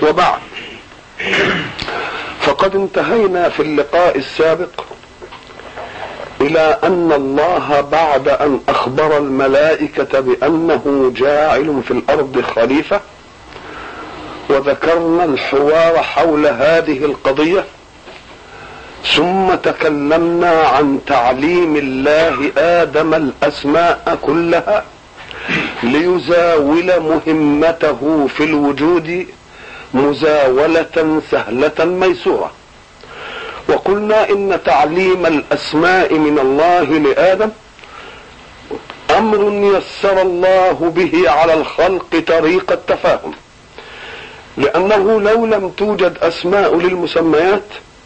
وبعد فقد انتهينا في اللقاء السابق الى ان الله بعد ان اخبر الملائكه بانه جاعل في الارض خليفه وذكرنا الحوار حول هذه القضيه ثم تكلمنا عن تعليم الله ادم الاسماء كلها ليزاول مهمته في الوجود مزاوله سهله ميسوره وقلنا ان تعليم الاسماء من الله لادم امر يسر الله به على الخلق طريق التفاهم لانه لو لم توجد اسماء للمسميات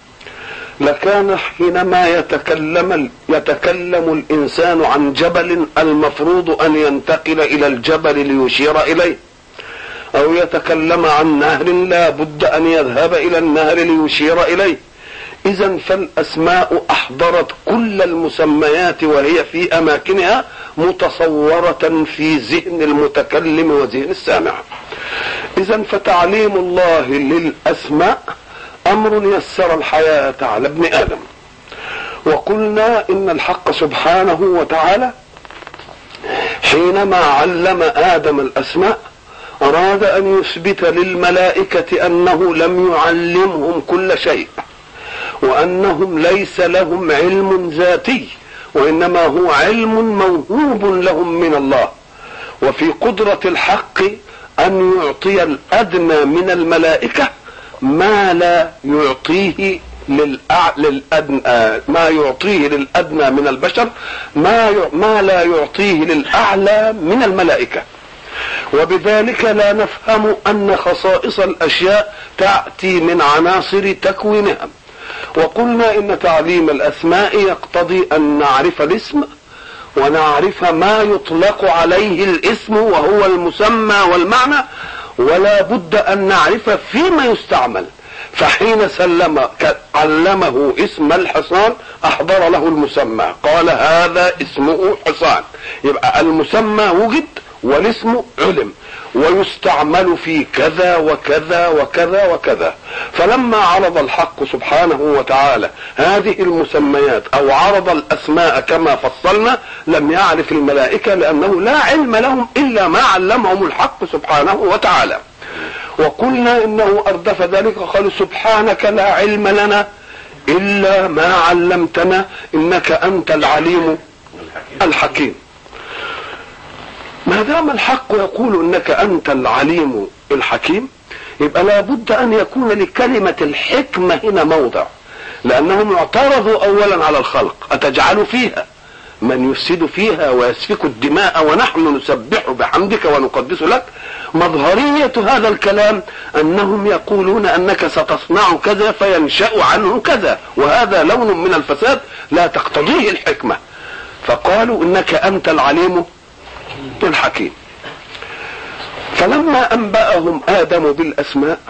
لكان حينما يتكلم يتكلم الانسان عن جبل المفروض ان ينتقل الى الجبل ليشير اليه او يتكلم عن نهر لا بد ان يذهب الى النهر ليشير اليه اذا فالاسماء احضرت كل المسميات وهي في اماكنها متصوره في ذهن المتكلم وذهن السامع اذا فتعليم الله للاسماء امر يسر الحياه على ابن ادم وقلنا ان الحق سبحانه وتعالى حينما علم ادم الاسماء اراد ان يثبت للملائكه انه لم يعلمهم كل شيء وانهم ليس لهم علم ذاتي وانما هو علم موهوب لهم من الله وفي قدره الحق ان يعطي الادنى من الملائكه ما لا يعطيه للأع... للأدنى ما يعطيه للأدنى من البشر ما ي... ما لا يعطيه للأعلى من الملائكة وبذلك لا نفهم أن خصائص الأشياء تأتي من عناصر تكوينها وقلنا إن تعليم الأسماء يقتضي أن نعرف الاسم ونعرف ما يطلق عليه الاسم وهو المسمى والمعنى ولا بد ان نعرف فيما يستعمل فحين سلم علمه اسم الحصان احضر له المسمى قال هذا اسمه حصان يبقى المسمى وجد والاسم علم ويستعمل في كذا وكذا وكذا وكذا فلما عرض الحق سبحانه وتعالى هذه المسميات او عرض الاسماء كما فصلنا لم يعرف الملائكه لانه لا علم لهم الا ما علمهم الحق سبحانه وتعالى وقلنا انه اردف ذلك قال سبحانك لا علم لنا الا ما علمتنا انك انت العليم الحكيم ما دام الحق يقول انك انت العليم الحكيم يبقى لابد ان يكون لكلمه الحكمه هنا موضع لانهم اعترضوا اولا على الخلق اتجعل فيها من يفسد فيها ويسفك الدماء ونحن نسبح بحمدك ونقدس لك مظهرية هذا الكلام أنهم يقولون أنك ستصنع كذا فينشأ عنه كذا وهذا لون من الفساد لا تقتضيه الحكمة فقالوا إنك أنت العليم الحكيم فلما أنبأهم آدم بالأسماء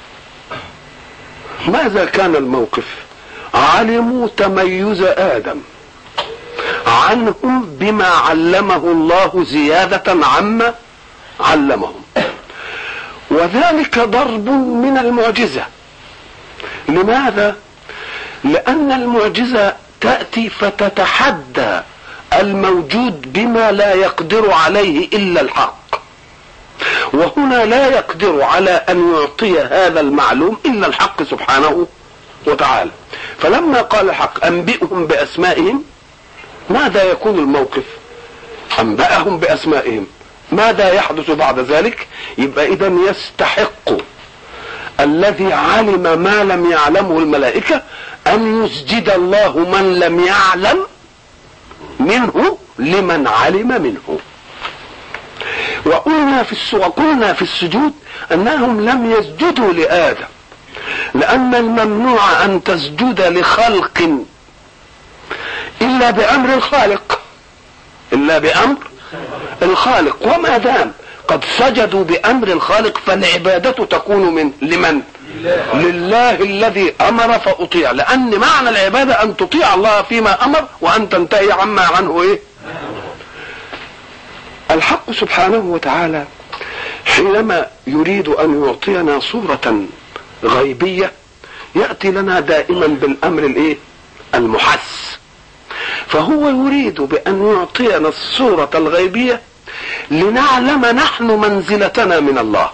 ماذا كان الموقف علموا تميز آدم عنهم بما علمه الله زيادة عما علمهم وذلك ضرب من المعجزة لماذا؟ لأن المعجزة تأتي فتتحدى الموجود بما لا يقدر عليه إلا الحق وهنا لا يقدر على أن يعطي هذا المعلوم إلا الحق سبحانه وتعالى فلما قال الحق أنبئهم بأسمائهم ماذا يكون الموقف أنبأهم بأسمائهم ماذا يحدث بعد ذلك يبقى إذا يستحق الذي علم ما لم يعلمه الملائكة أن يسجد الله من لم يعلم منه لمن علم منه وقلنا في وقلنا في السجود انهم لم يسجدوا لادم لان الممنوع ان تسجد لخلق الا بامر الخالق الا بامر الخالق وما دام قد سجدوا بامر الخالق فالعباده تكون من لمن لله الذي امر فاطيع لان معنى العباده ان تطيع الله فيما امر وان تنتهي عما عنه ايه الحق سبحانه وتعالى حينما يريد ان يعطينا صورة غيبية يأتي لنا دائما بالامر الايه المحس فهو يريد بان يعطينا الصورة الغيبية لنعلم نحن منزلتنا من الله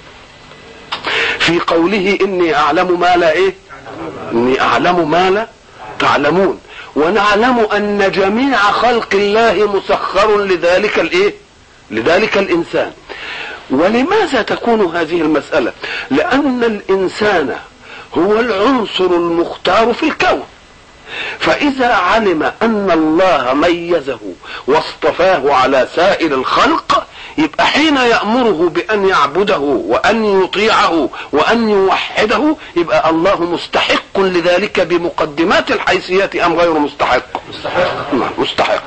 في قوله اني اعلم ما لا ايه اني اعلم ما لا تعلمون ونعلم ان جميع خلق الله مسخر لذلك الايه لذلك الانسان ولماذا تكون هذه المساله لان الانسان هو العنصر المختار في الكون فاذا علم ان الله ميزه واصطفاه على سائر الخلق يبقى حين يأمره بأن يعبده وأن يطيعه وأن يوحده يبقى الله مستحق لذلك بمقدمات الحيثيات أم غير مستحق مستحق نعم مستحق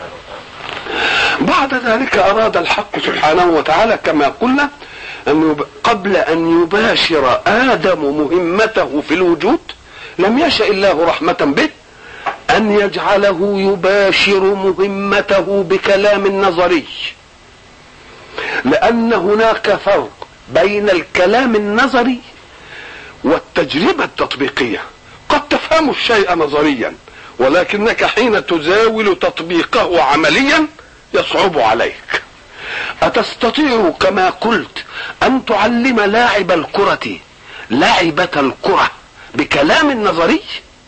بعد ذلك أراد الحق سبحانه وتعالى كما قلنا أن يب... قبل أن يباشر آدم مهمته في الوجود لم يشأ الله رحمة به أن يجعله يباشر مهمته بكلام نظري لأن هناك فرق بين الكلام النظري والتجربة التطبيقية قد تفهم الشيء نظريا ولكنك حين تزاول تطبيقه عمليا يصعب عليك أتستطيع كما قلت أن تعلم لاعب الكرة لعبة الكرة بكلام نظري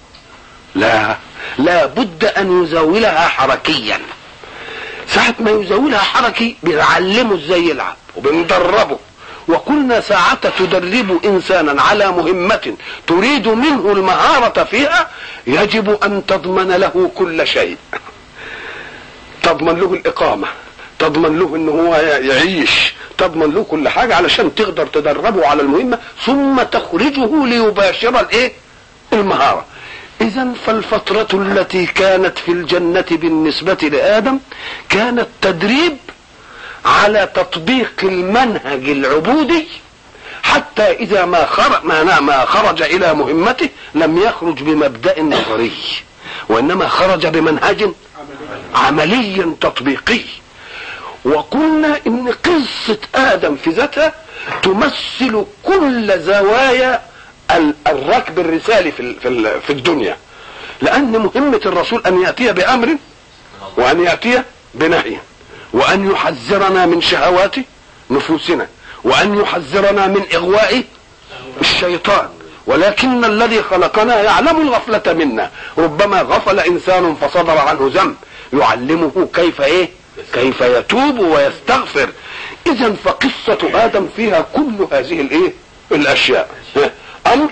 لا لا بد أن يزاولها حركيا ساعة ما يزاولها حركي بنعلمه ازاي يلعب وبندربه وقلنا ساعة تدرب انسانا على مهمة تريد منه المهارة فيها يجب ان تضمن له كل شيء تضمن له الاقامة تضمن له ان هو يعيش تضمن له كل حاجة علشان تقدر تدربه على المهمة ثم تخرجه ليباشر الايه المهارة اذا فالفترة التي كانت في الجنة بالنسبة لآدم كانت تدريب على تطبيق المنهج العبودي حتى إذا ما خرج ما, ما خرج إلى مهمته لم يخرج بمبدأ نظري وإنما خرج بمنهج عملي تطبيقي وقلنا إن قصة آدم في ذاتها تمثل كل زوايا الركب الرسالي في في الدنيا لان مهمه الرسول ان ياتي بامر وان ياتي بنهي وان يحذرنا من شهوات نفوسنا وان يحذرنا من اغواء الشيطان ولكن الذي خلقنا يعلم الغفلة منا ربما غفل انسان فصدر عنه ذنب يعلمه كيف ايه كيف يتوب ويستغفر اذا فقصة ادم فيها كل هذه الايه الاشياء امر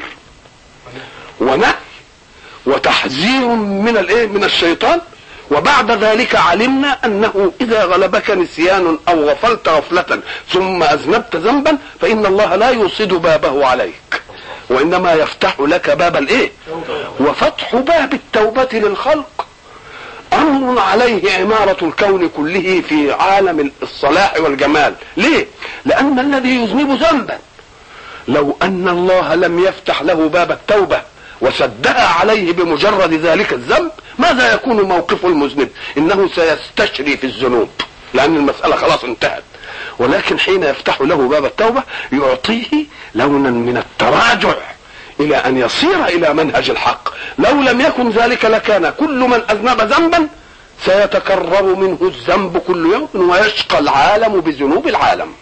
ونهي وتحذير من الايه من الشيطان وبعد ذلك علمنا انه اذا غلبك نسيان او غفلت غفلة ثم اذنبت ذنبا فان الله لا يوصد بابه عليك وانما يفتح لك باب الايه وفتح باب التوبة للخلق امر عليه عمارة الكون كله في عالم الصلاح والجمال ليه لان الذي يذنب ذنبا لو ان الله لم يفتح له باب التوبه وسدها عليه بمجرد ذلك الذنب ماذا يكون موقف المذنب انه سيستشري في الذنوب لان المساله خلاص انتهت ولكن حين يفتح له باب التوبه يعطيه لونا من التراجع الى ان يصير الى منهج الحق لو لم يكن ذلك لكان كل من اذنب ذنبا سيتكرر منه الذنب كل يوم ويشقى العالم بذنوب العالم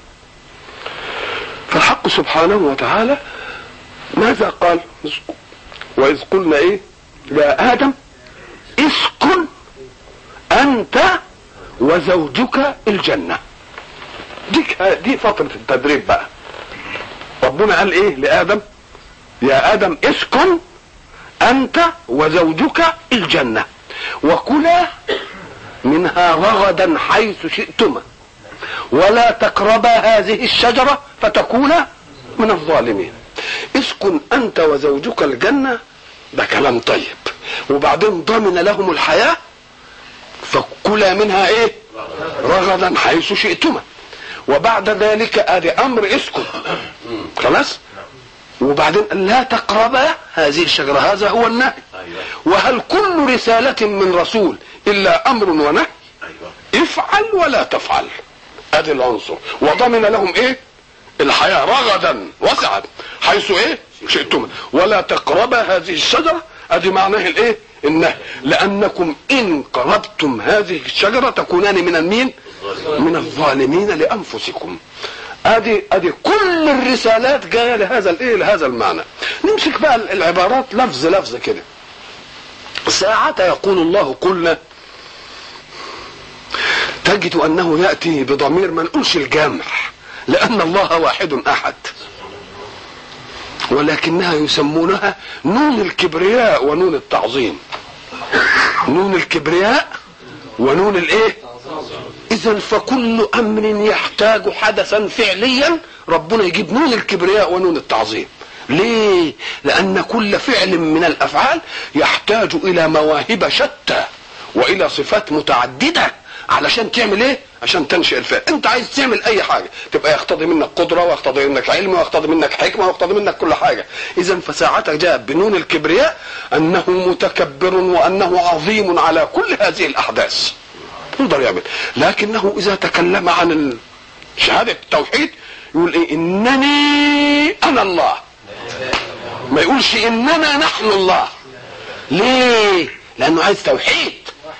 فالحق سبحانه وتعالى ماذا قال واذ قلنا ايه يا ادم اسكن انت وزوجك الجنه دي دي فتره التدريب بقى ربنا قال ايه لادم يا ادم اسكن انت وزوجك الجنه وكلا منها رغدا حيث شئتما ولا تقربا هذه الشجرة فتكونا من الظالمين اسكن أنت وزوجك الجنة ده كلام طيب وبعدين ضمن لهم الحياة فكلا منها ايه رغدا حيث شئتما وبعد ذلك ادي امر اسكن خلاص وبعدين لا تقربا هذه الشجرة هذا هو النهي وهل كل رسالة من رسول إلا أمر ونهي افعل ولا تفعل ادي العنصر وضمن لهم ايه الحياه رغدا وسعا حيث ايه شئتم ولا تقرب هذه الشجره ادي معناه الايه النهي لانكم ان قربتم هذه الشجره تكونان من المين من الظالمين لانفسكم ادي ادي كل الرسالات جايه لهذا الايه لهذا المعنى نمسك بقى العبارات لفظ لفظ كده ساعة يقول الله قلنا تجد انه ياتي بضمير ما نقولش الجمع لان الله واحد احد ولكنها يسمونها نون الكبرياء ونون التعظيم نون الكبرياء ونون الايه اذا فكل امر يحتاج حدثا فعليا ربنا يجيب نون الكبرياء ونون التعظيم ليه لان كل فعل من الافعال يحتاج الى مواهب شتى والى صفات متعدده علشان تعمل ايه عشان تنشئ الفعل انت عايز تعمل اي حاجه تبقى يقتضي منك قدره ويقتضي منك علم ويقتضي منك حكمه ويقتضي منك كل حاجه اذا فساعتك جاء بنون الكبرياء انه متكبر وانه عظيم على كل هذه الاحداث يقدر يعمل لكنه اذا تكلم عن شهاده التوحيد يقول ايه انني انا الله ما يقولش اننا نحن الله ليه لانه عايز توحيد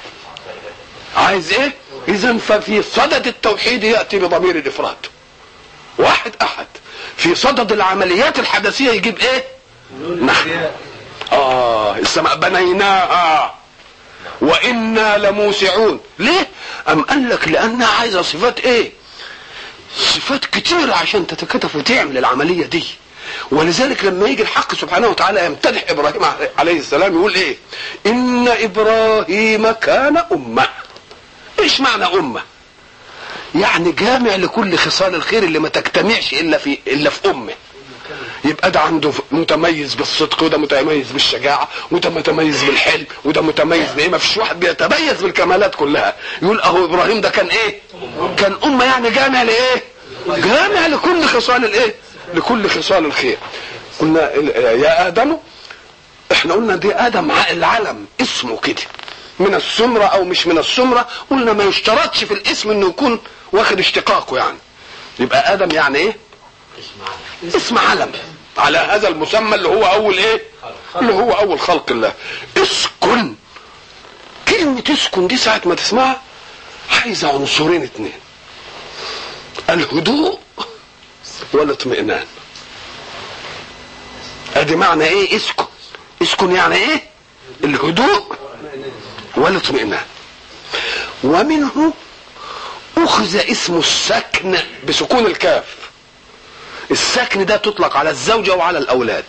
عايز ايه اذا ففي صدد التوحيد ياتي بضمير الافراد واحد احد في صدد العمليات الحدثيه يجيب ايه نحن اه السماء بنيناها وانا لموسعون ليه ام قال لك لانها عايزه صفات ايه صفات كتيرة عشان تتكتف وتعمل العملية دي ولذلك لما يجي الحق سبحانه وتعالى يمتدح ابراهيم عليه السلام يقول ايه ان ابراهيم كان امه ايش معنى امه يعني جامع لكل خصال الخير اللي ما تجتمعش الا في الا في امه يبقى ده عنده متميز بالصدق وده متميز بالشجاعه وده متميز بالحلم وده متميز بايه ما فيش واحد بيتميز بالكمالات كلها يقول اهو ابراهيم ده كان ايه كان امه يعني جامع لايه جامع لكل خصال الايه لكل خصال الخير قلنا يا ادم احنا قلنا دي ادم العلم اسمه كده من السمرة او مش من السمرة قلنا ما يشترطش في الاسم انه يكون واخد اشتقاقه يعني يبقى ادم يعني ايه اسم علم على هذا المسمى اللي هو اول ايه اللي هو اول خلق الله اسكن كلمة اسكن دي ساعة ما تسمعها عايزة عنصرين اتنين الهدوء والاطمئنان ادي معنى ايه اسكن اسكن يعني ايه الهدوء والاطمئنان ومنه اخذ اسم السكن بسكون الكاف السكن ده تطلق على الزوجة وعلى الأولاد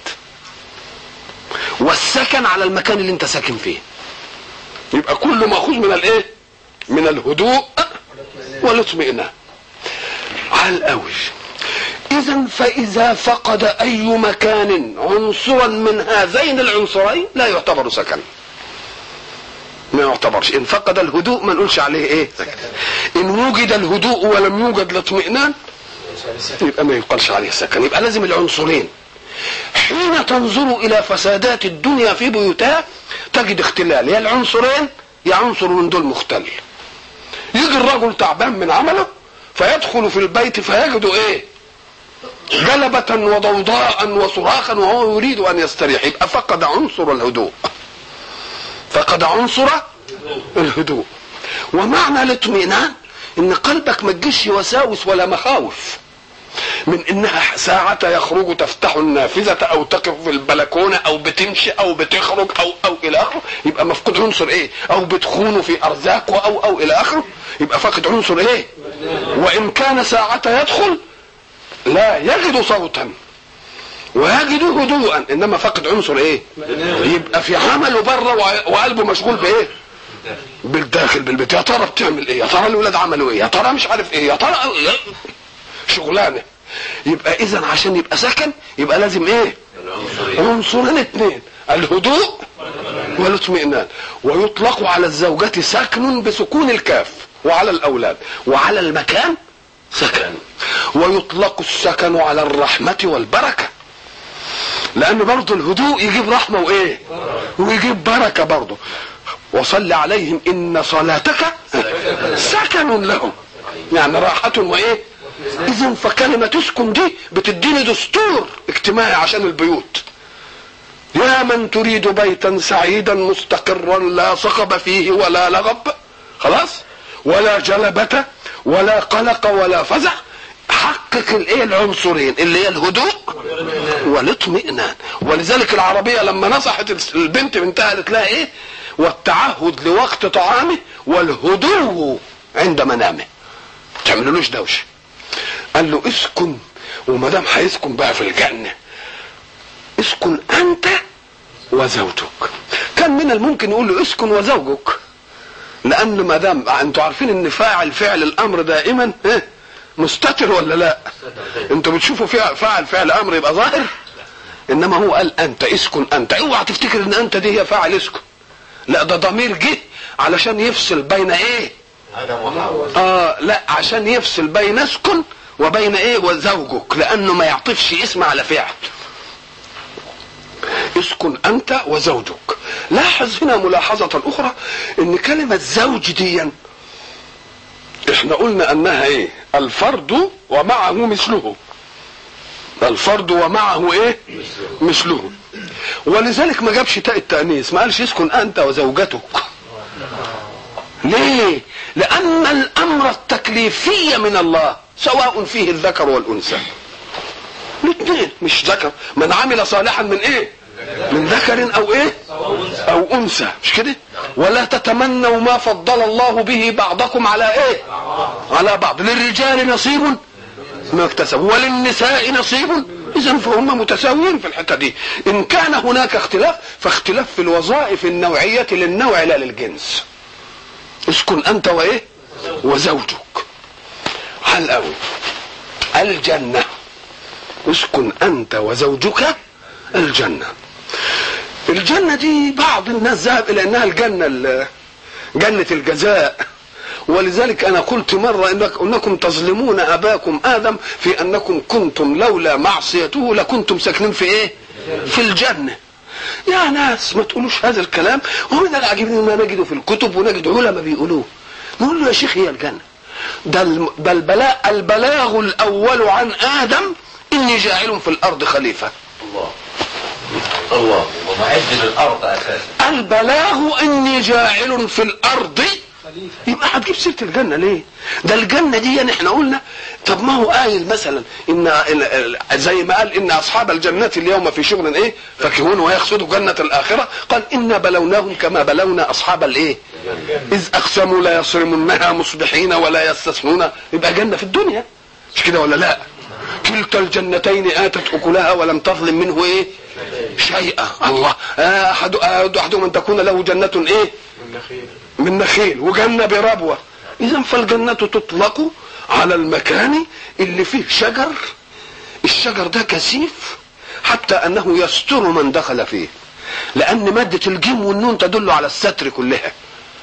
والسكن على المكان اللي انت ساكن فيه يبقى كل مأخوذ من الايه من الهدوء والاطمئنان على الأول إذا فإذا فقد أي مكان عنصرا من هذين العنصرين لا يعتبر سكن ما يعتبرش إن فقد الهدوء ما نقولش عليه إيه سكن إن وجد الهدوء ولم يوجد الاطمئنان يبقى ما يقالش عليه سكن يبقى لازم العنصرين حين تنظر الى فسادات الدنيا في بيوتها تجد اختلال يا العنصرين يا عنصر من دول مختل يجي الرجل تعبان من عمله فيدخل في البيت فيجد ايه جلبة وضوضاء وصراخا وهو يريد ان يستريح يبقى فقد عنصر الهدوء فقد عنصر الهدوء ومعنى الاطمئنان ان قلبك ما تجيش وساوس ولا مخاوف من انها ساعة يخرج تفتح النافذة او تقف في البلكونة او بتمشي او بتخرج او او الى اخره يبقى مفقود عنصر ايه او بتخونه في ارزاقه او او الى اخره يبقى فاقد عنصر ايه وان كان ساعة يدخل لا يجد صوتا ويجد هدوءا انما فقد عنصر ايه يبقى في عمله بره وقلبه مشغول بايه بالداخل بالبيت يا ترى بتعمل ايه يا ترى الولاد عملوا ايه يا ترى مش عارف ايه يا ترى شغلانه يبقى اذا عشان يبقى سكن يبقى لازم ايه عنصرين اثنين الهدوء والاطمئنان ويطلق على الزوجة سكن بسكون الكاف وعلى الاولاد وعلى المكان سكن ويطلق السكن على الرحمة والبركة لان برضه الهدوء يجيب رحمة وايه ويجيب بركة برضه وصل عليهم ان صلاتك سكن لهم يعني راحة وايه اذا فكلمة اسكن دي بتديني دستور اجتماعي عشان البيوت يا من تريد بيتا سعيدا مستقرا لا صخب فيه ولا لغب خلاص ولا جلبة ولا قلق ولا فزع حقق الايه العنصرين اللي هي الهدوء والاطمئنان ولذلك العربية لما نصحت البنت بنتها قالت لها ايه والتعهد لوقت طعامه والهدوء عند منامه تعملولوش دوشه قال له اسكن وما دام هيسكن بقى في الجنه اسكن انت وزوجك كان من الممكن يقول له اسكن وزوجك لان ما دام انتوا عارفين ان فاعل فعل الامر دائما ايه مستتر ولا لا انتوا بتشوفوا فيها فاعل فعل امر يبقى ظاهر انما هو قال انت اسكن انت اوعى تفتكر ان انت دي هي فاعل اسكن لا ده ضمير جه علشان يفصل بين ايه اه لا عشان يفصل بين اسكن وبين ايه وزوجك لانه ما يعطفش اسم على فعل اسكن انت وزوجك لاحظ هنا ملاحظة اخرى ان كلمة زوج دي احنا قلنا انها ايه الفرد ومعه مثله الفرد ومعه ايه مثله ولذلك ما جابش تاء التانيث ما قالش اسكن انت وزوجتك ليه لان الامر التكليفي من الله سواء فيه الذكر والانثى الاثنين مش ذكر من عمل صالحا من ايه من ذكر او ايه او انثى مش كده ولا تتمنوا ما فضل الله به بعضكم على ايه على بعض للرجال نصيب ما اكتسبوا وللنساء نصيب اذا فهم متساويين في الحته دي ان كان هناك اختلاف فاختلاف في الوظائف النوعيه للنوع لا للجنس اسكن انت وايه وزوجك على الاول الجنه اسكن انت وزوجك الجنه الجنه دي بعض الناس ذهب الى انها الجنه جنه الجزاء ولذلك انا قلت مره إنك انكم تظلمون اباكم ادم في انكم كنتم لولا معصيته لكنتم ساكنين في ايه في الجنه يا ناس ما تقولوش هذا الكلام ومن العجيب ما نجده في الكتب ونجد علماء بيقولوه نقول له يا شيخ هي الجنه ده ده البلاء البلاغ الاول عن ادم اني جاعل في الارض خليفه الله الله ومعد للارض اساسا البلاغ اني جاعل في الارض يبقى هتجيب سيره الجنه ليه؟ ده الجنه دي يعني احنا قلنا طب ما هو قايل مثلا ان زي ما قال ان اصحاب الجنه اليوم في شغل ايه؟ فاكهون ويقصدوا جنه الاخره قال انا بلوناهم كما بلونا اصحاب الايه؟ اذ اقسموا لا يصرمنها مصبحين ولا يستثنون يبقى جنه في الدنيا مش كده ولا لا؟ كلتا الجنتين اتت اكلها ولم تظلم منه ايه؟ شيئا الله احد احدهم ان تكون له جنه ايه؟ من نخيل وجنة بربوة إذا فالجنة تطلق على المكان اللي فيه شجر الشجر ده كثيف حتى أنه يستر من دخل فيه لأن مادة الجيم والنون تدل على الستر كلها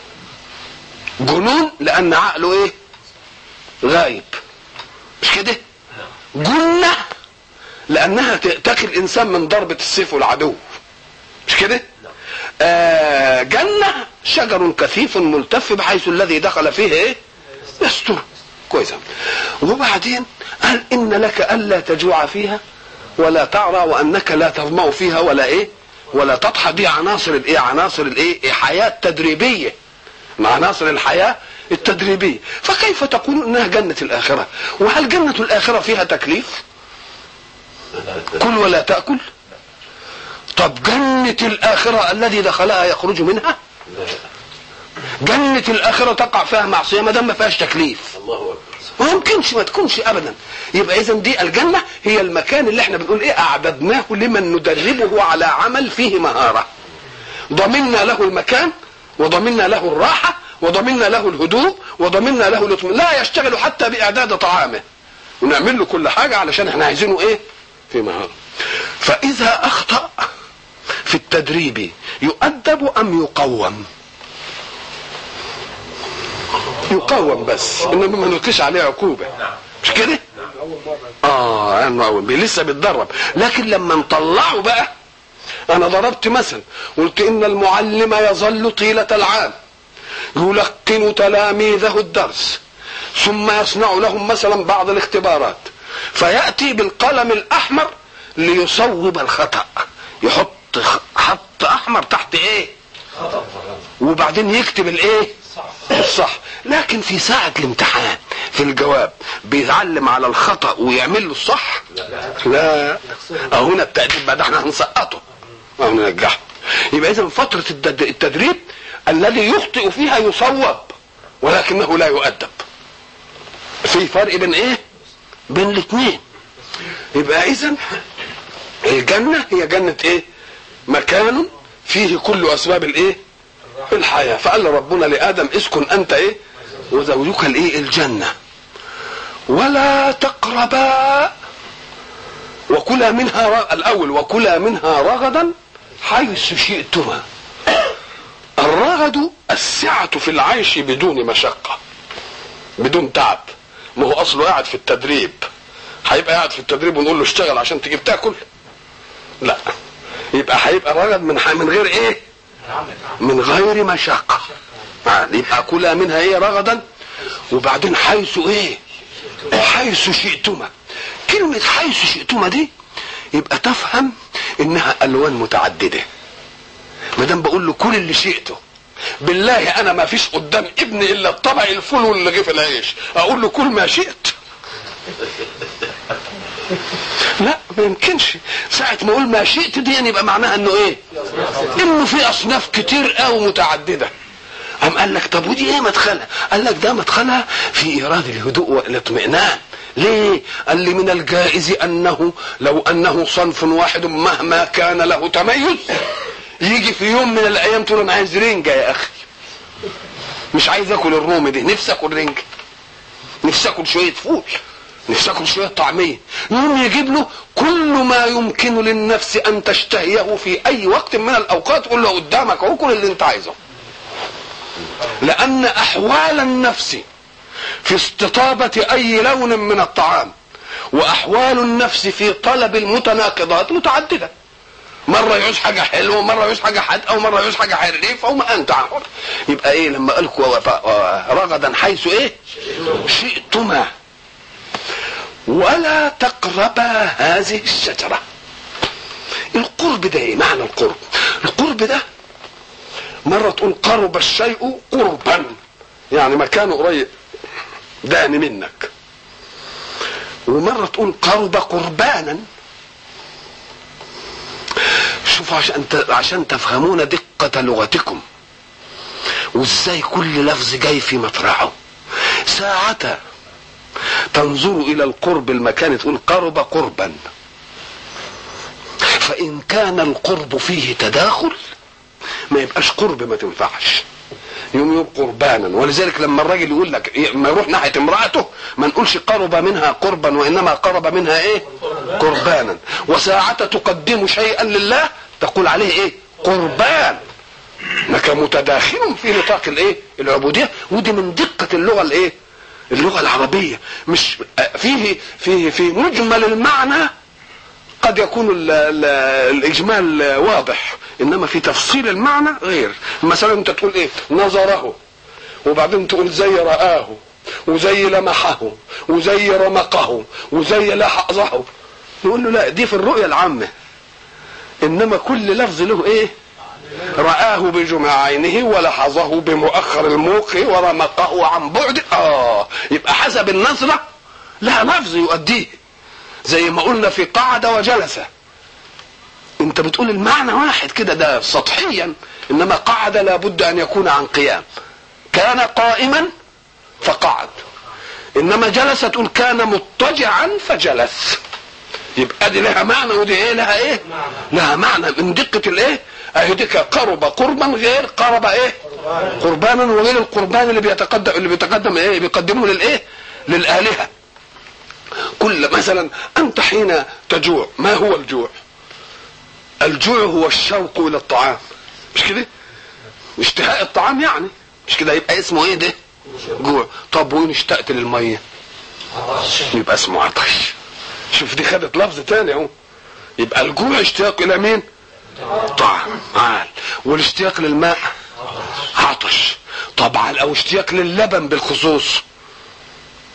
جنون لأن عقله إيه غايب مش كده جنة لأنها تقي الإنسان من ضربة السيف والعدو مش كده آه جنة شجر كثيف ملتف بحيث الذي دخل فيه ايه يستر كويس وبعدين قال ان لك الا تجوع فيها ولا تعرى وانك لا تظمأ فيها ولا ايه ولا تضحى دي عناصر الايه عناصر الايه حياه تدريبيه مع عناصر الحياه التدريبيه فكيف تقول انها جنه الاخره وهل جنه الاخره فيها تكليف كل ولا تاكل طب جنة الآخرة الذي دخلها يخرج منها جنة الآخرة تقع فيها معصية ما دام ما فيهاش تكليف الله اكبر ما يمكنش ما تكونش أبدا يبقى إذا دي الجنة هي المكان اللي احنا بنقول إيه أعددناه لمن ندربه على عمل فيه مهارة ضمننا له المكان وضمننا له الراحة وضمننا له الهدوء وضمننا له الاطمئنان لا يشتغل حتى بإعداد طعامه ونعمل له كل حاجة علشان احنا عايزينه إيه في مهارة فإذا أخطأ في التدريب يؤدب ام يقوم يقوم بس انما ما نلقيش عليه عقوبه مش كده اه يعني لسه بيتدرب لكن لما نطلعه بقى انا ضربت مثل قلت ان المعلم يظل طيله العام يلقن تلاميذه الدرس ثم يصنع لهم مثلا بعض الاختبارات فياتي بالقلم الاحمر ليصوب الخطا يحط حط احمر تحت ايه وبعدين يكتب الايه الصح لكن في ساعة الامتحان في الجواب بيعلم على الخطأ ويعمل له الصح لا أو هنا التأديب بقى ده احنا هنسقطه أو ننجحه يبقى إذا فترة التد- التدريب الذي يخطئ فيها يصوب ولكنه لا يؤدب في فرق بين ايه بين الاثنين يبقى اذا الجنة هي جنة ايه مكان فيه كل اسباب الايه الحياة فقال ربنا لآدم اسكن انت ايه وزوجك الايه الجنة ولا تقربا وكلا منها ر... الاول وكلا منها رغدا حيث شئتما الرغد السعة في العيش بدون مشقة بدون تعب ما هو اصله قاعد في التدريب هيبقى قاعد في التدريب ونقول له اشتغل عشان تجيب تاكل لا يبقى هيبقى رغد من ح- من غير ايه من غير مشقة يعني يبقى كلها منها ايه رغدا وبعدين حيث ايه حيث شئتما كلمة حيث شئتما دي يبقى تفهم انها الوان متعدده ما دام بقول له كل اللي شئته بالله انا ما فيش قدام ابني الا الطبق الفول والرغيف العيش اقول له كل ما شئت لا ما يمكنش ساعة ما اقول ما شئت دي يعني يبقى معناها انه ايه انه في اصناف كتير قوي متعددة قام قال لك طب ودي ايه مدخلها قال لك ده مدخلها في ايراد الهدوء والاطمئنان ليه قال لي من الجائز انه لو انه صنف واحد مهما كان له تميز يجي في يوم من الايام تقول انا عايز رنجه يا اخي مش عايز اكل الرومي دي نفسي اكل رنجه نفسي اكل شويه فول نفسي اكل شويه طعميه يوم يجيب له كل ما يمكن للنفس ان تشتهيه في اي وقت من الاوقات قول له قدامك اهو كل اللي انت عايزه لان احوال النفس في استطابه اي لون من الطعام واحوال النفس في طلب المتناقضات متعدده مره يعوز حاجه حلوه مره يعوز حاجه حادقه ومره يعوز حاجه حريفه وما انت عارف يبقى ايه لما قال لك رغدا حيث ايه شئتما ولا تقربا هذه الشجره القرب ده ايه معنى القرب القرب ده مره تقول قرب الشيء قربا يعني مكانه قريب داني منك ومره تقول قرب قربانا شوفوا عشان عشان تفهمون دقة لغتكم وازاي كل لفظ جاي في مطرحه ساعة تنظر إلى القرب المكان تقول قرب قربا فإن كان القرب فيه تداخل ما يبقاش قرب ما تنفعش يوم يوم قربانا ولذلك لما الراجل يقول لك ما يروح ناحيه امراته ما نقولش قرب منها قربا وانما قرب منها ايه قربانا وساعة تقدم شيئا لله تقول عليه ايه قربان انك متداخل في نطاق الايه العبوديه ودي من دقه اللغه الايه اللغه العربيه مش فيه فيه في مجمل المعنى قد يكون ال ال الاجمال واضح انما في تفصيل المعنى غير مثلا انت تقول ايه نظره وبعدين تقول زي رآه وزي لمحه وزي رمقه وزي لحظه نقول له لا دي في الرؤية العامة انما كل لفظ له ايه رآه بجمع عينه ولحظه بمؤخر الموق ورمقه عن بعد اه يبقى حسب النظرة لها لفظ يؤديه زي ما قلنا في قعد وجلس انت بتقول المعنى واحد كده ده سطحيا انما قعد لابد ان يكون عن قيام كان قائما فقعد انما جلس تقول كان مضطجعا فجلس يبقى دي لها معنى ودي ايه لها ايه لها معنى من دقة الايه اهي دي قرب قربا غير قرب ايه قربانا وغير القربان اللي بيتقدم اللي بيتقدم ايه بيقدمه للايه للالهه كل مثلا انت حين تجوع ما هو الجوع الجوع هو الشوق الى الطعام مش كده اشتهاء الطعام يعني مش كده يبقى اسمه ايه ده جوع طب وين اشتقت للميه يبقى اسمه عطش شوف دي خدت لفظ تاني اهو يبقى الجوع اشتياق الى مين طعام عال والاشتياق للماء عطش طبعا او اشتياق للبن بالخصوص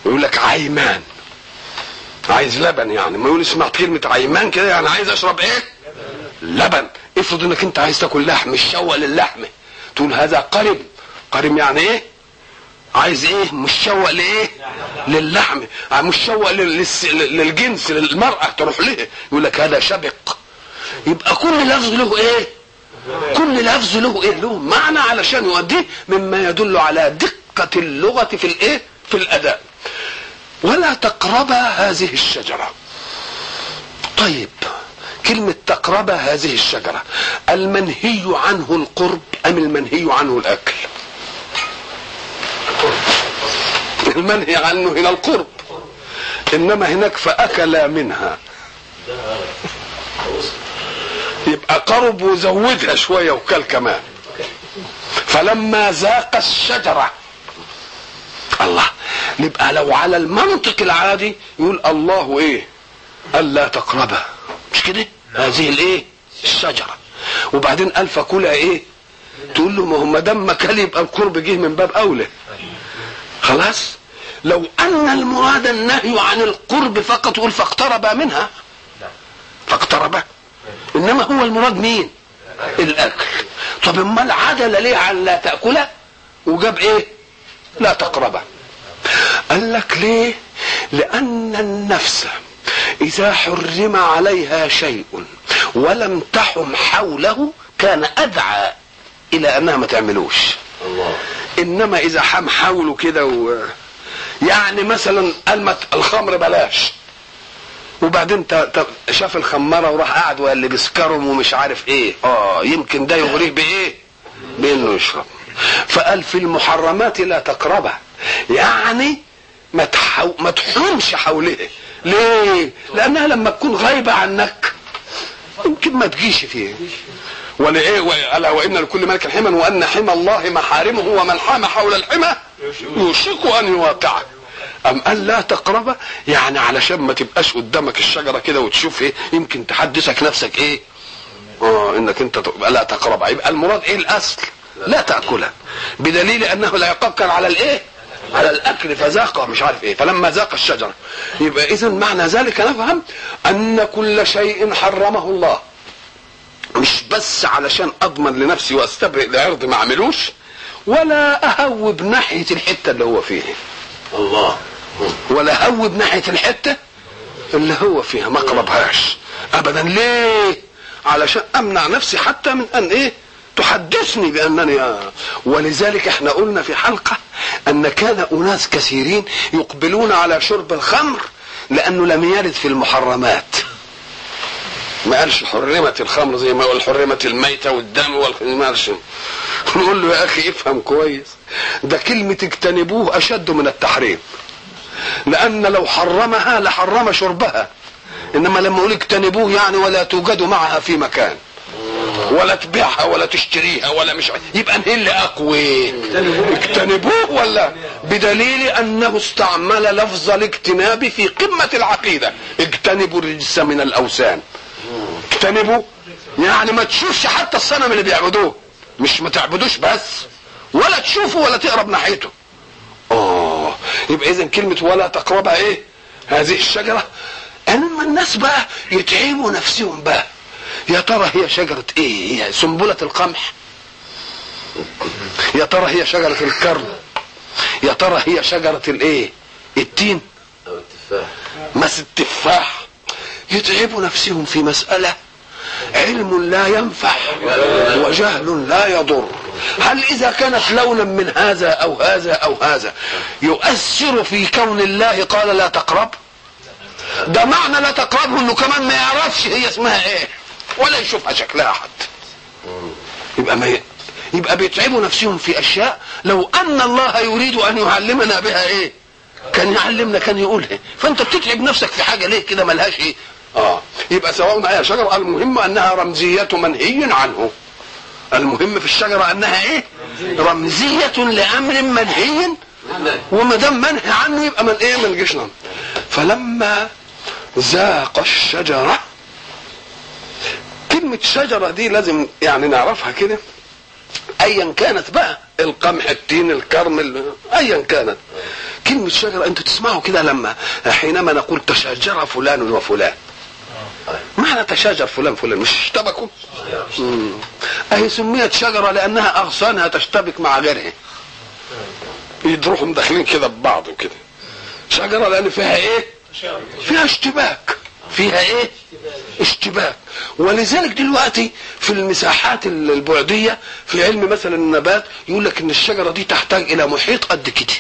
يقول لك عيمان عايز لبن يعني ما يقول اسمع كلمة عيمان كده يعني عايز اشرب ايه لبن افرض انك انت عايز تاكل لحم مشوق للحمة تقول هذا قرم قرم يعني ايه عايز ايه مشوق لايه للحم مشوق لل- للس- للجنس للمرأة تروح ليه يقول لك هذا شبق يبقى كل لفظ له ايه كل لفظ له ايه له معنى علشان يؤديه مما يدل على دقة اللغة في الايه في الاداء ولا تقربا هذه الشجرة طيب كلمة تقربا هذه الشجرة المنهي عنه القرب أم المنهي عنه الأكل المنهي عنه هنا القرب إنما هناك فأكلا منها يبقى قرب وزودها شوية وكل كمان فلما ذاق الشجرة الله يبقى لو على المنطق العادي يقول الله ايه الا تقربها مش كده هذه الايه الشجره وبعدين قال فكلها ايه تقول له ما هو ما دام ما كل يبقى القرب جه من باب اولى خلاص لو ان المراد النهي عن القرب فقط يقول فاقترب منها فاقترب انما هو المراد مين الاكل طب امال عدل ليه عن لا تاكله وجاب ايه لا تقربه قال لك ليه لان النفس اذا حرم عليها شيء ولم تحم حوله كان ادعى الى انها ما تعملوش الله انما اذا حم حوله كده و... يعني مثلا قال الخمر بلاش وبعدين ت... ت... شاف الخماره وراح قاعد وقال اللي بيسكرهم ومش عارف ايه اه يمكن ده يغريه بايه بانه يشرب فقال في المحرمات لا تقربها يعني ما تحو... ما تحومش حوله ليه لانها لما تكون غايبه عنك يمكن ما تجيش فيه ولإيه ألا وإن لكل ملك حما وأن حمى الله محارمه ومن حام حول الحمى يوشك أن يواقعه أم قال لا تقرب يعني علشان ما تبقاش قدامك الشجرة كده وتشوف إيه يمكن تحدثك نفسك إيه اه انك انت تبقى لا تقربها يبقى المراد ايه الاصل لا تاكلها بدليل انه لا يقكر على الايه على الاكل فذاق مش عارف ايه فلما ذاق الشجره يبقى اذا معنى ذلك نفهم ان كل شيء حرمه الله مش بس علشان اضمن لنفسي واستبرئ لعرض ما اعملوش ولا اهوب ناحيه الحته اللي هو فيها الله ولا هوب ناحيه الحته اللي هو فيها ما اقربهاش ابدا ليه علشان امنع نفسي حتى من ان ايه تحدثني بانني آه. ولذلك احنا قلنا في حلقه ان كان اناس كثيرين يقبلون على شرب الخمر لانه لم يرد في المحرمات ما قالش حرمت الخمر زي ما قال حرمت الميتة والدم والخمارش نقول له يا اخي افهم كويس ده كلمة اجتنبوه اشد من التحريم لان لو حرمها لحرم شربها انما لما اقول اجتنبوه يعني ولا توجد معها في مكان ولا تبيعها ولا تشتريها ولا مش عارف. يبقى ايه اللي اقوى اجتنبوه ولا بدليل انه استعمل لفظ الاجتناب في قمة العقيدة اجتنبوا الرجس من الاوثان اجتنبوا يعني ما تشوفش حتى الصنم اللي بيعبدوه مش ما تعبدوش بس ولا تشوفه ولا تقرب ناحيته اه يبقى اذا كلمة ولا تقربها ايه هذه الشجرة اما الناس بقى يتعبوا نفسهم بقى يا ترى هي شجرة ايه هي سنبلة القمح يا ترى هي شجرة الكرم يا ترى هي شجرة الايه التين او التفاح مس التفاح يتعبوا نفسهم في مسألة علم لا ينفع وجهل لا يضر هل إذا كانت لونا من هذا أو هذا أو هذا يؤثر في كون الله قال لا تقرب ده معنى لا تقربه انه كمان ما يعرفش هي اسمها ايه ولا يشوفها شكلها حتى يبقى ما ي... يبقى بيتعبوا نفسهم في اشياء لو ان الله يريد ان يعلمنا بها ايه كان يعلمنا كان يقولها فانت بتتعب نفسك في حاجه ليه كده ملهاش ايه اه يبقى سواء ايه شجره المهم انها رمزيه منهي عنه المهم في الشجره انها ايه رمزيه لامر منهي وما دام منهي عنه يبقى من ايه من جيشنا فلما ذاق الشجره كلمه شجره دي لازم يعني نعرفها كده ايا كانت بقى القمح التين الكرم ال- ايا كانت كلمة شجرة انتوا تسمعوا كده لما حينما نقول تشاجر فلان وفلان معنى تشاجر فلان فلان مش اشتبكوا مم. اهي سميت شجرة لانها اغصانها تشتبك مع غيرها يروحوا داخلين كده ببعض وكده شجرة لان فيها ايه فيها اشتباك فيها ايه اشتباك ولذلك دلوقتي في المساحات البعدية في علم مثلا النبات يقول لك ان الشجرة دي تحتاج الى محيط قد كده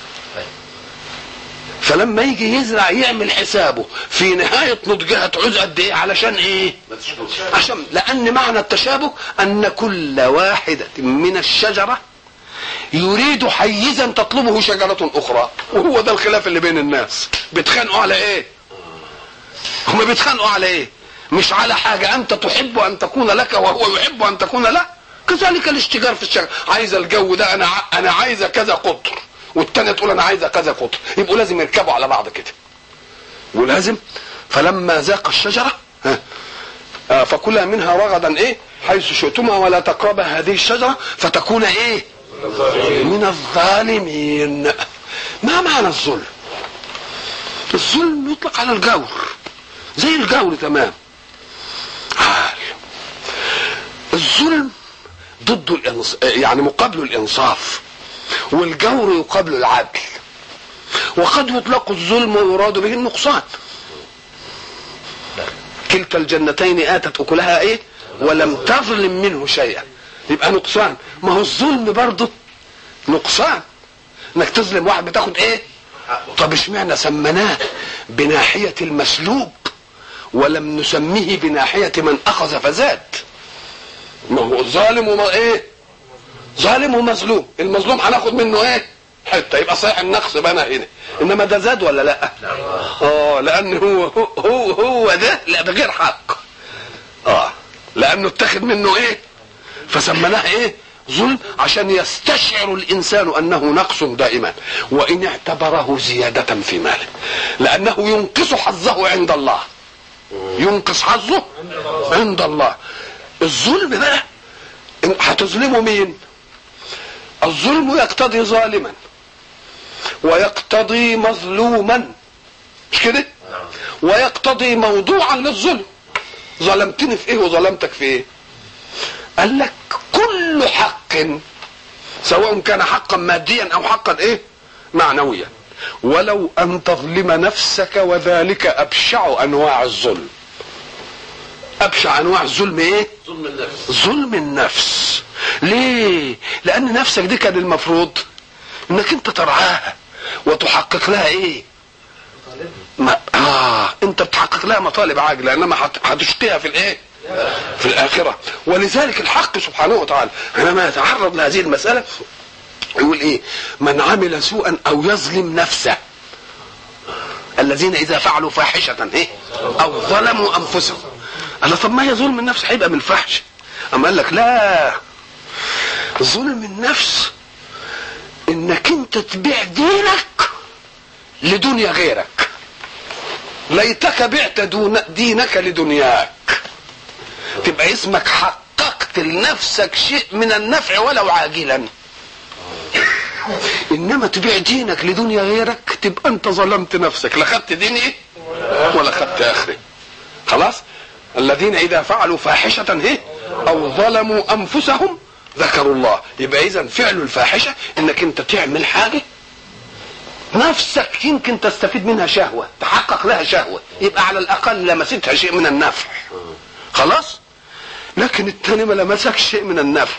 فلما يجي يزرع يعمل حسابه في نهاية نضجها تعوز قد ايه علشان ايه ما تشكرش عشان لان معنى التشابك ان كل واحدة من الشجرة يريد حيزا تطلبه شجرة اخرى وهو ده الخلاف اللي بين الناس بيتخانقوا على ايه هما بيتخانقوا على ايه مش على حاجة انت تحب ان تكون لك وهو يحب ان تكون له كذلك الاشتجار في الشجر عايز الجو ده انا ع- انا عايزه كذا قطر والتانية تقول انا عايزه كذا قطر يبقوا لازم يركبوا على بعض كده ولازم فلما ذاق الشجرة ها آه، فكلا منها رغدا ايه حيث شئتما ولا تقربا هذه الشجرة فتكون ايه من الظالمين ما معنى الظلم الظلم يطلق على الجور زي الجور تمام عال. الظلم ضد الإنص... يعني مقابله الانصاف والجور يقابله العدل وقد يطلق الظلم ويراد به النقصان كلتا الجنتين اتت اكلها ايه ولم تظلم منه شيئا يبقى نقصان ما هو الظلم برضه نقصان انك تظلم واحد بتاخد ايه طب اشمعنى سميناه بناحية المسلوب ولم نسميه بناحية من اخذ فزاد ما هو ظالم وما ايه ظالم ومظلوم المظلوم هناخد منه ايه حته يبقى صحيح النقص بقى هنا انما ده زاد ولا لا اه لان هو هو هو ده لا ده غير حق اه لانه اتخذ منه ايه فسميناه ايه ظلم عشان يستشعر الانسان انه نقص دائما وان اعتبره زياده في ماله لانه ينقص حظه عند الله ينقص حظه عند الله الظلم بقى إن هتظلمه مين الظلم يقتضي ظالما ويقتضي مظلوما مش كده ويقتضي موضوعا للظلم ظلمتني في ايه وظلمتك في ايه قال لك كل حق سواء كان حقا ماديا او حقا ايه معنويا ولو ان تظلم نفسك وذلك ابشع انواع الظلم ابشع انواع الظلم ايه ظلم النفس ظلم النفس ليه لان نفسك دي كان المفروض انك انت ترعاها وتحقق لها ايه ما اه انت بتحقق لها مطالب عاجله انما هت- هتشقيها في الايه في الاخره ولذلك الحق سبحانه وتعالى حينما يتعرض لهذه المساله يقول ايه من عمل سوءا او يظلم نفسه الذين اذا فعلوا فاحشه ايه او ظلموا انفسهم قال طب ما هي ظلم النفس هيبقى من الفحش اما قال لك لا ظلم النفس انك انت تبيع دينك لدنيا غيرك ليتك بعت دون دينك لدنياك تبقى اسمك حققت لنفسك شيء من النفع ولو عاجلا انما تبيع دينك لدنيا غيرك تبقى انت ظلمت نفسك لا خدت ديني ولا خدت اخري خلاص الذين اذا فعلوا فاحشه ايه او ظلموا انفسهم ذكروا الله يبقى اذا فعل الفاحشه انك انت تعمل حاجه نفسك يمكن تستفيد منها شهوه تحقق لها شهوه يبقى على الاقل لمستها شيء من النفع خلاص لكن التاني ما لمسكش شيء من النفع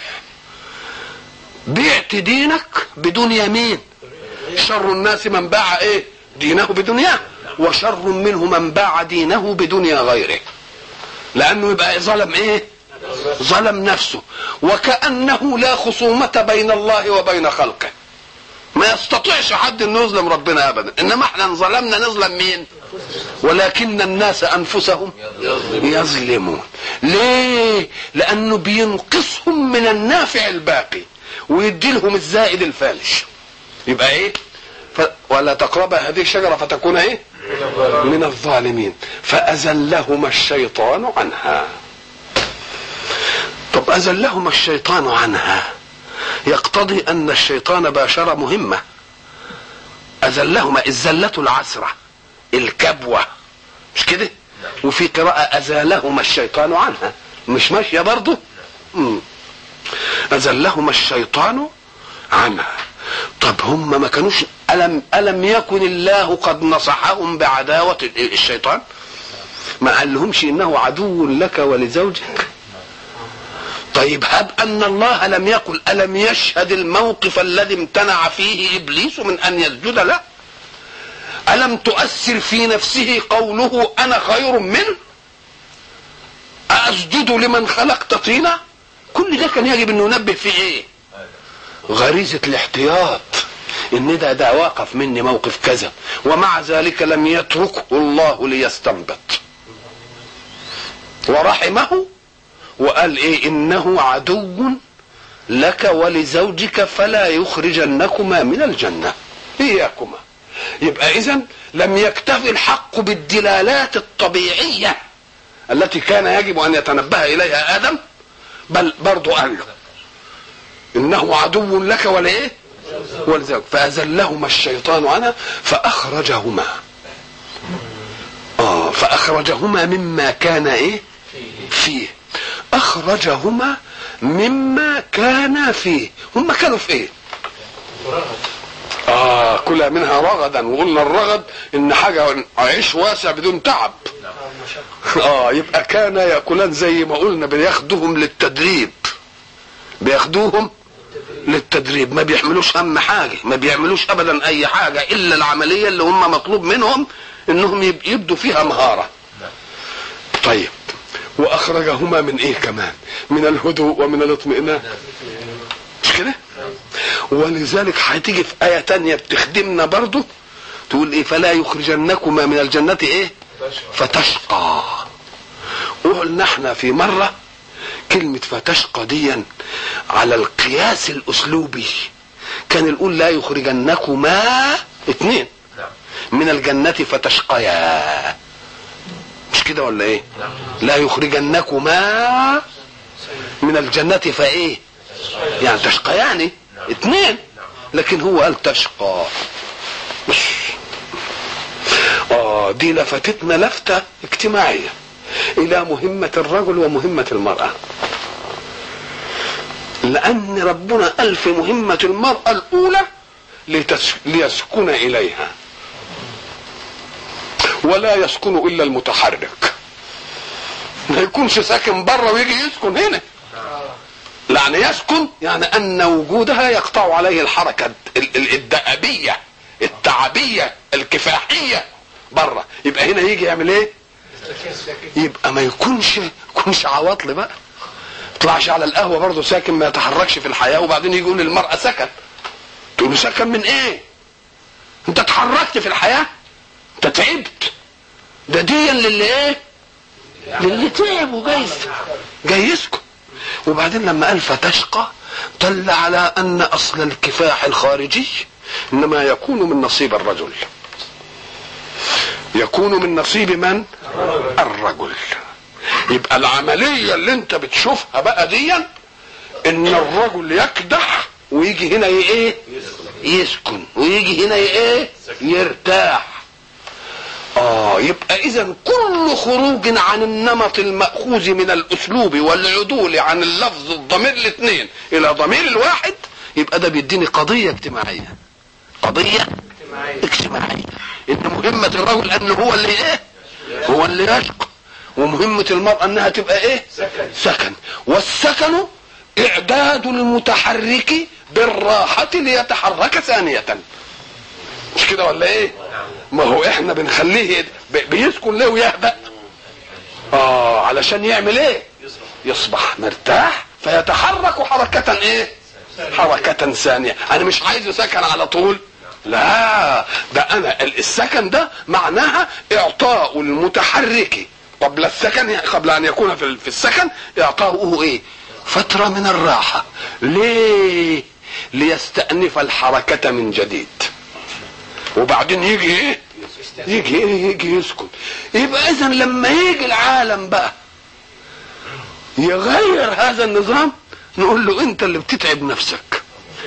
بعت دينك بدون يمين شر الناس من باع ايه دينه بدنياه وشر منه من باع دينه بدنيا غيره لانه يبقى ظلم ايه ظلم نفسه وكانه لا خصومه بين الله وبين خلقه ما يستطيعش حد انه يظلم ربنا ابدا انما احنا ان ظلمنا نظلم مين ولكن الناس انفسهم يظلمون ليه لانه بينقصهم من النافع الباقي ويدي لهم الزائد الفالش يبقى ايه ف... ولا تقرب هذه الشجره فتكون ايه من الظالمين فازلهما الشيطان عنها طب ازلهما الشيطان عنها يقتضي ان الشيطان باشر مهمه أزلهما الزلة العسرة الكبوة مش كده وفي قراءة أزالهما الشيطان عنها مش ماشية برضه مم. أزلهما الشيطان عنها طب هم ما كانوش ألم ألم يكن الله قد نصحهم بعداوة الشيطان ما قال لهمش إنه عدو لك ولزوجك طيب هب أن الله لم يقل ألم يشهد الموقف الذي امتنع فيه إبليس من أن يسجد له ألم تؤثر في نفسه قوله أنا خير منه أسجد لمن خلقت طينا كل ده كان يجب أن ننبه فيه إيه غريزة الاحتياط ان ده ده واقف مني موقف كذا ومع ذلك لم يتركه الله ليستنبط ورحمه وقال ايه انه عدو لك ولزوجك فلا يخرجنكما من الجنة اياكما يبقى اذا لم يكتفي الحق بالدلالات الطبيعية التي كان يجب ان يتنبه اليها ادم بل برضو قال له انه عدو لك ولايه ولزوج فازلهما الشيطان عنها فاخرجهما اه فاخرجهما مما كان ايه فيه اخرجهما مما كان فيه هم كانوا في ايه اه كلها منها رغدا وقلنا الرغد ان حاجه عيش واسع بدون تعب اه يبقى كان ياكلان زي ما قلنا بياخدوهم للتدريب بياخدوهم للتدريب ما بيحملوش هم حاجه ما بيعملوش ابدا اي حاجه الا العمليه اللي هم مطلوب منهم انهم يب- يبدوا فيها مهاره طيب واخرجهما من ايه كمان من الهدوء ومن الاطمئنان مش كده ولذلك هتيجي في ايه تانية بتخدمنا برضو تقول ايه فلا يخرجنكما من الجنه ايه فتشقى وقلنا احنا في مره كلمة فتشقى ديا على القياس الأسلوبي كان يقول لا يخرجنكما اتنين من الجنة فتشقيا مش كده ولا ايه لا يخرجنكما من الجنة فايه يعني تشقيان اتنين لكن هو قال تشقى بس. اه دي لفتتنا لفتة اجتماعية الى مهمة الرجل ومهمة المرأة لان ربنا قال في مهمة المرأة الاولى لتس... ليسكن اليها ولا يسكن الا المتحرك ما يكونش ساكن بره ويجي يسكن هنا يعني يسكن يعني ان وجودها يقطع عليه الحركه ال- ال- الدأبيه التعبيه الكفاحيه بره يبقى هنا يجي يعمل ايه يبقى ما يكونش يكونش عواطل بقى يطلعش على القهوه برضه ساكن ما يتحركش في الحياه وبعدين يجي يقول للمراه سكن تقول له سكن من ايه انت اتحركت في الحياه انت تعبت ده دي للي ايه للي تعب وجاي جاي يسكن وبعدين لما قال فتشقى دل على ان اصل الكفاح الخارجي انما يكون من نصيب الرجل يكون من نصيب من الرجل يبقى العملية اللي انت بتشوفها بقى ديا ان الرجل يكدح ويجي هنا ي- ايه يسكن ويجي هنا ي- ايه يرتاح اه يبقى اذا كل خروج عن النمط المأخوذ من الاسلوب والعدول عن اللفظ الضمير الاثنين الى ضمير الواحد يبقى ده بيديني قضية اجتماعية قضية اجتماعية ان مهمة الرجل ان هو اللي ايه هو اللي يشقى ومهمة المرأة انها تبقى ايه سكن والسكن اعداد المتحرك بالراحة ليتحرك ثانية مش كده ولا ايه ما هو احنا بنخليه ب- بيسكن ليه ويهدأ اه علشان يعمل ايه يصبح مرتاح فيتحرك حركة ايه حركة ثانية انا مش عايزه سكن على طول لا ده انا ال- السكن ده معناها اعطاء المتحرك قبل السكن قبل ان يكون في ال- في السكن اعطاؤه ايه فترة من الراحة ليه ليستأنف الحركة من جديد وبعدين يجي ايه يجي ايه يجي يسكن يبقى اذا لما يجي العالم بقى يغير هذا النظام نقول له انت اللي بتتعب نفسك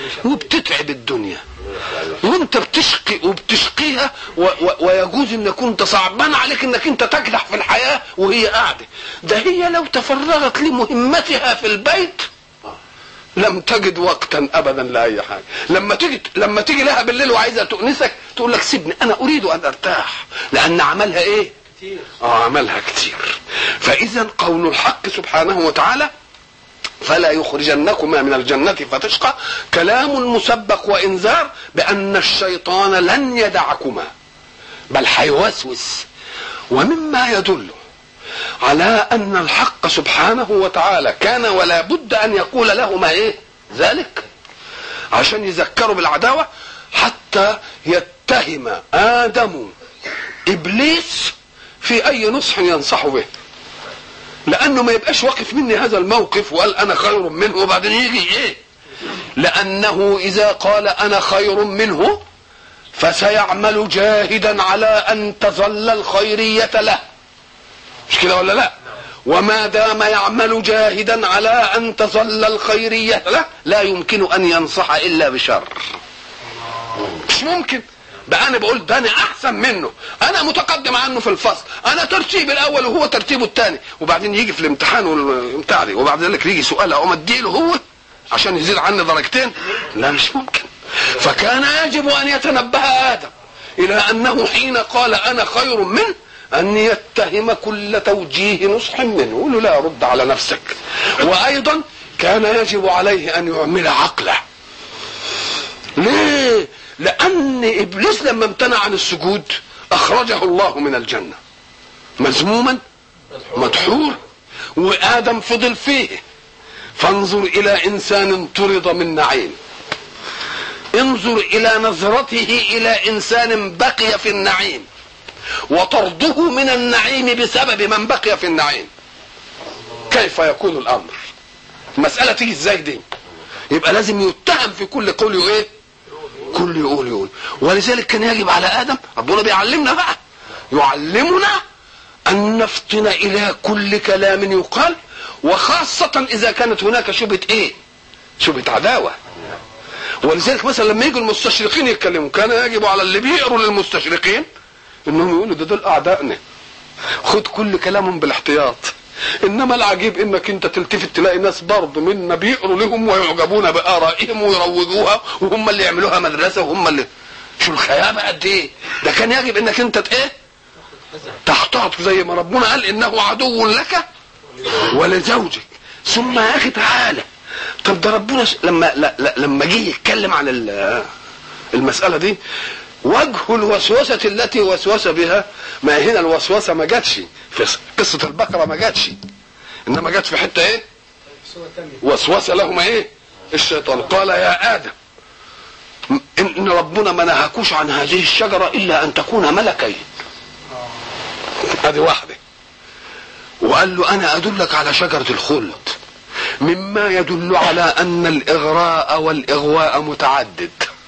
وبتتعب الدنيا وانت بتشقي وبتشقيها و و ويجوز ان كنت صعبان عليك انك انت تكدح في الحياه وهي قاعده ده هي لو تفرغت لمهمتها في البيت لم تجد وقتا ابدا لاي حاجه لما تيجي لما تيجي لها بالليل وعايزه تؤنسك تقول لك سيبني انا اريد ان ارتاح لان عملها ايه كتير اه عملها كتير فاذا قول الحق سبحانه وتعالى فلا يخرجنكما من الجنة فتشقى كلام مسبق وإنذار بأن الشيطان لن يدعكما بل هيوسوس ومما يدل على أن الحق سبحانه وتعالى كان ولا بد أن يقول لهما إيه ذلك عشان يذكروا بالعداوة حتى يتهم آدم إبليس في أي نصح ينصح به لانه ما يبقاش واقف مني هذا الموقف وقال انا خير منه وبعدين يجي ايه لانه اذا قال انا خير منه فسيعمل جاهدا على ان تظل الخيريه له مش كده ولا لا وما دام يعمل جاهدا على ان تظل الخيريه له لا يمكن ان ينصح الا بشر مش ممكن ده انا بقول ده انا احسن منه انا متقدم عنه في الفصل انا ترتيب الاول وهو ترتيبه الثاني وبعدين يجي في الامتحان والبتاع دي وبعد ذلك يجي سؤال اقوم اديله هو عشان يزيد عني درجتين لا مش ممكن فكان يجب ان يتنبه ادم الى انه حين قال انا خير منه ان يتهم كل توجيه نصح منه يقول له لا رد على نفسك وايضا كان يجب عليه ان يعمل عقله ليه لان ابليس لما امتنع عن السجود اخرجه الله من الجنه مذموما مدحور وادم فضل فيه فانظر الى انسان طرد من نعيم انظر الى نظرته الى انسان بقي في النعيم وطرده من النعيم بسبب من بقي في النعيم كيف يكون الامر المساله تيجي ازاي دي يبقى لازم يتهم في كل قول ايه كل يقول يقول ولذلك كان يجب على ادم ربنا بيعلمنا بقى يعلمنا ان نفطن الى كل كلام يقال وخاصة اذا كانت هناك شبهة ايه شبهة عداوة ولذلك مثلا لما يجوا المستشرقين يتكلموا كان يجب على اللي بيقروا للمستشرقين انهم يقولوا ده دول اعدائنا خد كل كلامهم بالاحتياط انما العجيب انك انت تلتفت تلاقي ناس برضه منا بيقروا لهم ويعجبون بارائهم ويروجوها وهم اللي يعملوها مدرسه وهم اللي شو الخيابه قد ايه ده كان يجب انك انت ت- ايه تحتاط زي ما ربنا قال انه عدو لك ولزوجك ثم يا اخي تعالى طب ده ربنا ش- لما لا لا لما جه يتكلم عن ال- المساله دي وجه الوسوسه التي وسوس بها ما هنا الوسوسه ما جاتش في قصه البقره ما جاتش انما جت في حته ايه صورة تانية وسوس لهما ايه الشيطان قال يا ادم ان إن ربنا ما نهاكوش عن هذه الشجره الا ان تكون ملكين هذه واحده وقال له انا ادلك على شجره الخلد مما يدل على ان الاغراء والاغواء متعدد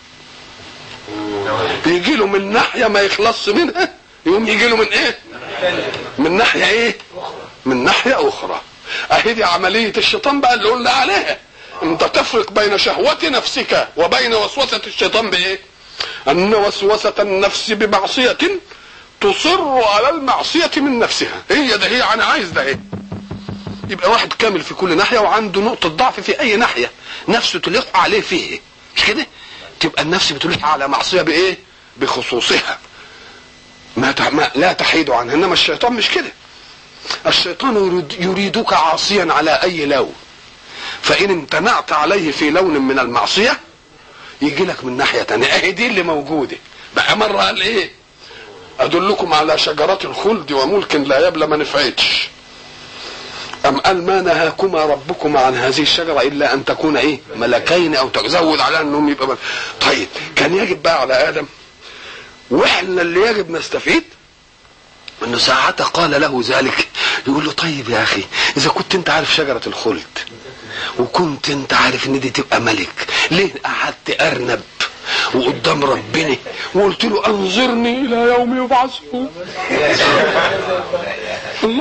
يجي له من ناحيه ما يخلصش منها يقوم يجي له من ايه من ناحيه ايه من ناحيه اخرى اهي دي عمليه الشيطان بقى اللي قلنا عليها انت تفرق بين شهوه نفسك وبين وسوسه الشيطان بايه ان وسوسه النفس بمعصيه تصر على المعصيه من نفسها هي ده هي انا عايز ده ايه يبقى واحد كامل في كل ناحيه وعنده نقطه ضعف في اي ناحيه نفسه تلح عليه فيه مش كده تبقى النفس بتلح على معصيه بايه بخصوصها ما, تع... ما لا تحيد عنها انما الشيطان مش كده الشيطان يريد يريدك عاصيا على اي لون فان امتنعت عليه في لون من المعصيه يجي لك من ناحيه تانية اهي دي اللي موجوده بقى مره قال ايه ادلكم على شجرات الخلد وملك لا يبلى ما نفعتش أم قال ما نهاكما ربكما عن هذه الشجرة إلا أن تكون إيه ملكين أو تزود على أنهم يبقى ملك. طيب كان يجب بقى على آدم وإحنا اللي يجب نستفيد انه ساعتها قال له ذلك يقول له طيب يا اخي اذا كنت انت عارف شجره الخلد وكنت انت عارف ان دي تبقى ملك ليه قعدت ارنب وقدام ربنا وقلت له انظرني الى يوم يبعثون الله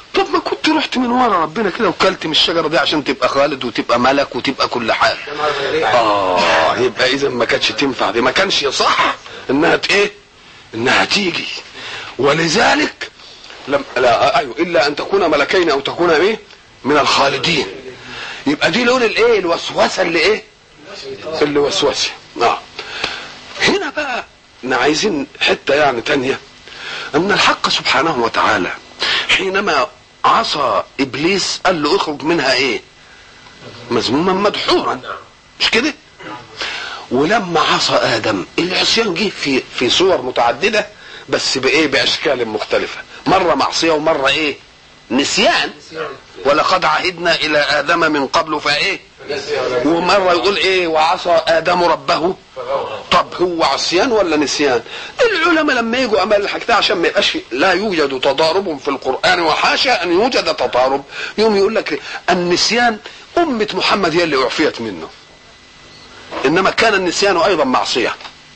طب ما كنت رحت من ورا ربنا كده وكلت من الشجره دي عشان تبقى خالد وتبقى ملك وتبقى كل حاجه اه يبقى اذا ما كانتش تنفع دي ما كانش يصح انها ت- ايه انها تيجي ولذلك لم لا ايوه الا ان تكون ملكين او تكون ايه من الخالدين يبقى دي لون الايه الوسوسه اللي ايه اللي وسوسه نعم هنا بقى احنا عايزين حته يعني تانية ان الحق سبحانه وتعالى حينما عصى ابليس قال له اخرج منها ايه مذموما مدحورا مش كده ولما عصى ادم العصيان جه في في صور متعدده بس بايه باشكال مختلفه مره معصيه ومره ايه نسيان ولقد عهدنا الى ادم من قبل فايه ومره يقول ايه وعصى ادم ربه طب هو عصيان ولا نسيان العلماء لما يجوا امال الحاجتين عشان ما يبقاش في- لا يوجد تضارب في القران وحاشا ان يوجد تضارب يوم يقول لك النسيان امه محمد هي اللي اعفيت منه انما كان النسيان ايضا معصيه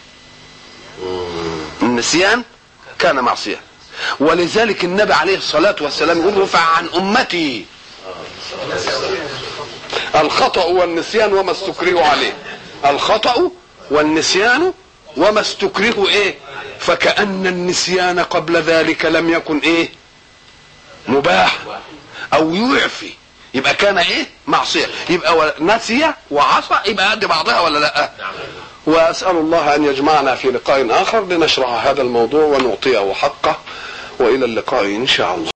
النسيان كان معصيه ولذلك النبي عليه الصلاه والسلام يقول رفع عن امتي الخطأ والنسيان وما استكرهوا عليه الخطأ والنسيان وما استكرهوا ايه فكأن النسيان قبل ذلك لم يكن ايه مباح او يعفي يبقى كان ايه معصية يبقى و- نسي وعصى يبقى قد بعضها ولا لا واسأل الله ان يجمعنا في لقاء اخر لنشرح هذا الموضوع ونعطيه حقه والى اللقاء ان شاء الله